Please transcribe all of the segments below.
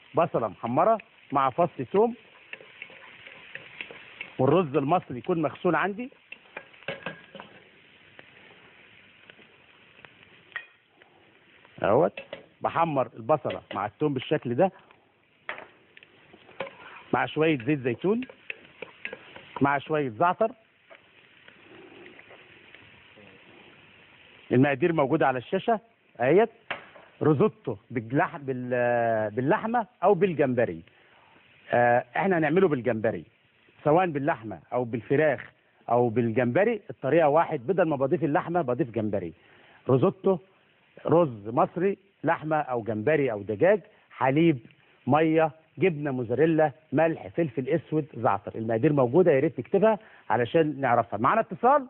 بصله محمره مع فص ثوم والرز المصري يكون مغسول عندي اهوت بحمر البصله مع الثوم بالشكل ده مع شويه زيت زيتون مع شويه زعتر المقادير موجوده على الشاشه اهيت روزوتو باللح... بال... باللحمه او بالجمبري آه احنا هنعمله بالجمبري سواء باللحمه او بالفراخ او بالجمبري الطريقه واحد بدل ما بضيف اللحمه بضيف جمبري روزوتو رز مصري لحمه او جمبري او دجاج حليب ميه جبنه موزاريلا ملح فلفل اسود زعتر المقادير موجوده يا ريت تكتبها علشان نعرفها معانا اتصال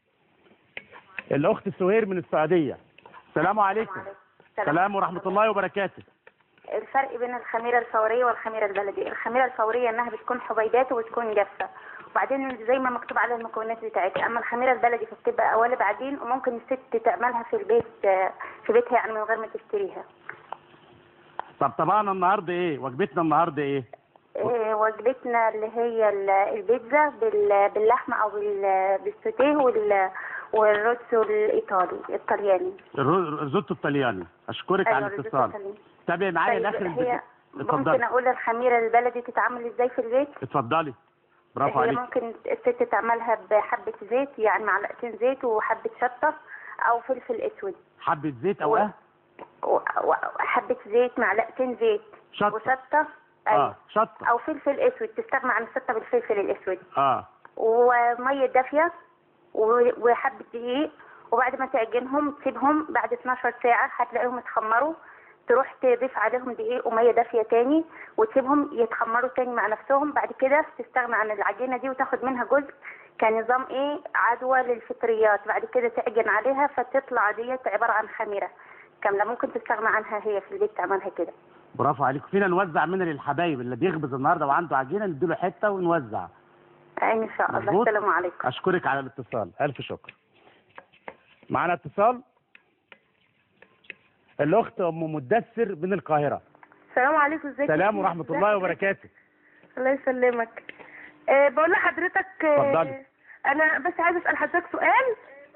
الاخت سهير من السعوديه السلام عليكم السلام ورحمه الله وبركاته الفرق بين الخميرة الفورية والخميرة البلدي الخميرة الفورية انها بتكون حبيبات وبتكون جافة وبعدين زي ما مكتوب على المكونات بتاعتها اما الخميرة البلدي فبتبقى قوالب عجين وممكن الست تعملها في البيت آه، في بيتها يعني من غير ما تشتريها طب طبعا النهارده ايه وجبتنا النهارده ايه إيه، وجبتنا اللي هي ال- البيتزا بال- باللحمة او بال- بالسوتيه وال- والروتسو الايطالي الطلياني الرز- الريزوتو الطلياني اشكرك على الرز الاتصال الإيطالي. تابعي معايا طيب لاخر هي الفيديو ممكن اتفضلي اقول الخميرة البلدي تتعمل ازاي في البيت اتفضلي برافو هي عليك ممكن الست تعملها بحبة زيت يعني معلقتين زيت وحبة شطة أو فلفل أسود حبه زيت او و- اه و- وحبة زيت معلقتين زيت شطه وشطة أيوة. اه شطه أو فلفل أسود تستغنى عن الشطة بالفلفل الأسود اه ومية دافية و- وحبة دقيق وبعد ما تعجنهم تسيبهم بعد 12 ساعة هتلاقيهم اتخمروا تروح تضيف عليهم دقيق ومية دافية تاني وتسيبهم يتخمروا تاني مع نفسهم بعد كده تستغنى عن العجينة دي وتاخد منها جزء كنظام ايه عدوى للفطريات بعد كده تعجن عليها فتطلع ديت عبارة عن خميرة كاملة ممكن تستغنى عنها هي في البيت تعملها كده برافو عليك فينا نوزع منها للحبايب اللي بيخبز النهارده وعنده عجينه نديله حته ونوزع ان شاء الله مظبوط. السلام عليكم اشكرك على الاتصال الف شكر معانا اتصال الاخت ام مدثر من القاهره السلام عليكم ازيك سلام ورحمه الله وبركاته الله يسلمك أه بقول لحضرتك آه، اتفضلي. انا بس عايز اسال حضرتك سؤال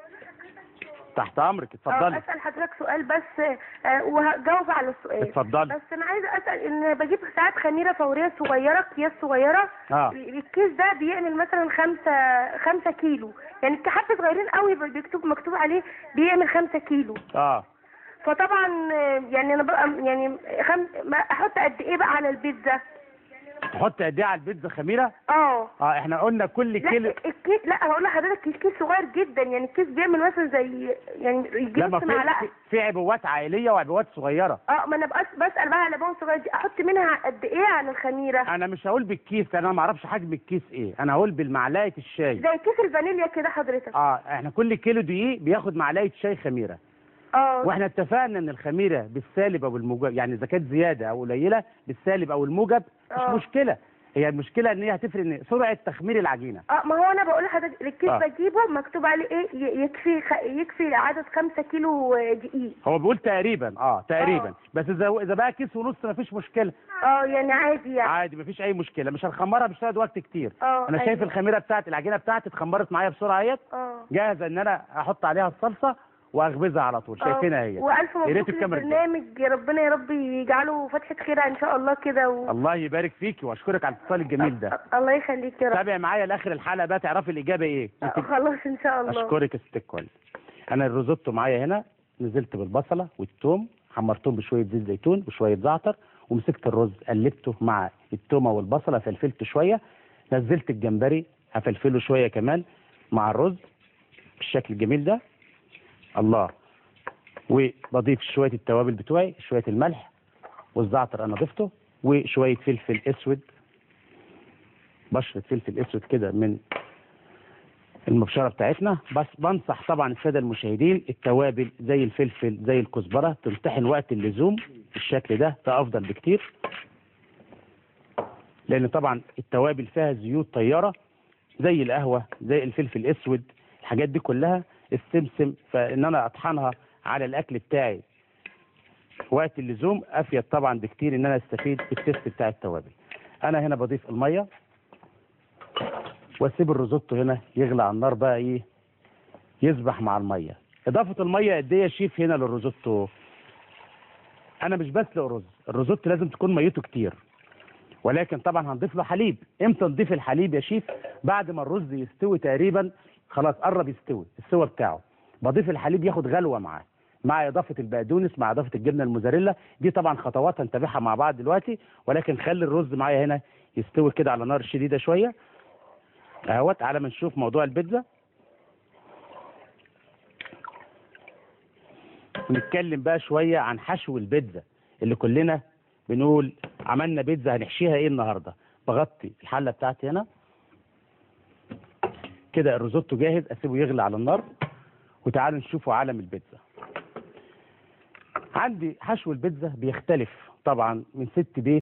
تحت امرك اه اتفضلي اسال حضرتك سؤال بس آه، وهجاوب على السؤال اتفضلي بس انا عايزه اسال ان بجيب ساعات خميره فوريه صغيره اكياس صغيره اه الكيس ده بيعمل مثلا خمسة خمسة كيلو يعني حبة صغيرين قوي بيكتب مكتوب عليه بيعمل خمسة كيلو اه فطبعا آه، يعني انا بقى يعني خم... ما احط قد ايه بقى على البيتزا تحط قد ايه على البيتزا خميره اه اه احنا قلنا كل لا كيلو الكيس لا هقول لحضرتك الكيس صغير جدا يعني الكيس بيعمل مثلا زي يعني يجيب لما نص في معلقه في عبوات عائليه وعبوات صغيره اه ما انا بقى بسال بقى على بون صغير دي احط منها قد ايه عن الخميره انا مش هقول بالكيس لان انا ما اعرفش حجم الكيس ايه انا هقول بالمعلقه الشاي زي كيس الفانيليا كده حضرتك اه احنا كل كيلو دقيق بياخد معلقه شاي خميره اه واحنا اتفقنا ان الخميره بالسالب او الموجب يعني اذا كانت زياده او قليله بالسالب او الموجب مش آه. مشكله هي المشكله ان هي هتفرق ان سرعه تخمير العجينه اه ما هو انا بقول لحضرتك الكيس آه. بجيبه مكتوب عليه ايه ي- يكفي خ... يكفي عدد خمسة كيلو آه، دقيق هو بيقول تقريبا اه تقريبا آه. بس اذا اذا بقى كيس ونص مفيش مشكله اه يعني عادي يعني عادي مفيش اي مشكله مش هنخمرها مش هتاخد وقت كتير اه انا شايف أيوة. الخميره بتاعت العجينه بتاعتي اتخمرت معايا بسرعه اهيت اه جاهزه ان انا احط عليها الصلصه واخبزها على طول آه. شايفينها اهي والف يا ريت مبروك تكمل للبرنامج يا ربنا يا رب يجعله فتحة خير ان شاء الله كده و... الله يبارك فيكي واشكرك على الاتصال الجميل ده الله يخليك يا رب تابع معايا لاخر الحلقه بقى تعرفي الاجابه ايه آه، خلاص ان شاء الله اشكرك يا ست الكل انا الريزوتو معايا هنا نزلت بالبصله والثوم حمرتهم بشويه زيت زيتون وشويه زعتر ومسكت الرز قلبته مع التومه والبصله فلفلته شويه نزلت الجمبري هفلفله شويه كمان مع الرز بالشكل الجميل ده الله وبضيف شويه التوابل بتوعي شويه الملح والزعتر انا ضفته وشويه فلفل اسود بشره فلفل اسود كده من المبشره بتاعتنا بس بنصح طبعا الساده المشاهدين التوابل زي الفلفل زي الكزبره تمتحن وقت اللزوم بالشكل ده ده افضل بكتير لان طبعا التوابل فيها زيوت طياره زي القهوه زي الفلفل الاسود الحاجات دي كلها السمسم فان انا اطحنها على الاكل بتاعي وقت اللزوم افيد طبعا بكتير ان انا استفيد بالتست بتاع التوابل انا هنا بضيف الميه واسيب الريزوتو هنا يغلى على النار بقى ايه يسبح مع الميه اضافه الميه قد ايه يا شيف هنا للريزوتو انا مش بسلق رز الريزوتو لازم تكون ميته كتير ولكن طبعا هنضيف له حليب امتى نضيف الحليب يا شيف بعد ما الرز يستوي تقريبا خلاص قرب يستوي السوى بتاعه بضيف الحليب ياخد غلوه معاه مع اضافه البقدونس مع اضافه الجبنه الموزاريلا دي طبعا خطوات هنتابعها مع بعض دلوقتي ولكن خلي الرز معايا هنا يستوي كده على نار شديده شويه اهوت على ما نشوف موضوع البيتزا ونتكلم بقى شويه عن حشو البيتزا اللي كلنا بنقول عملنا بيتزا هنحشيها ايه النهارده بغطي الحله بتاعتي هنا كده الريزوتو جاهز اسيبه يغلي على النار وتعالوا نشوفوا عالم البيتزا عندي حشو البيتزا بيختلف طبعا من ست بيت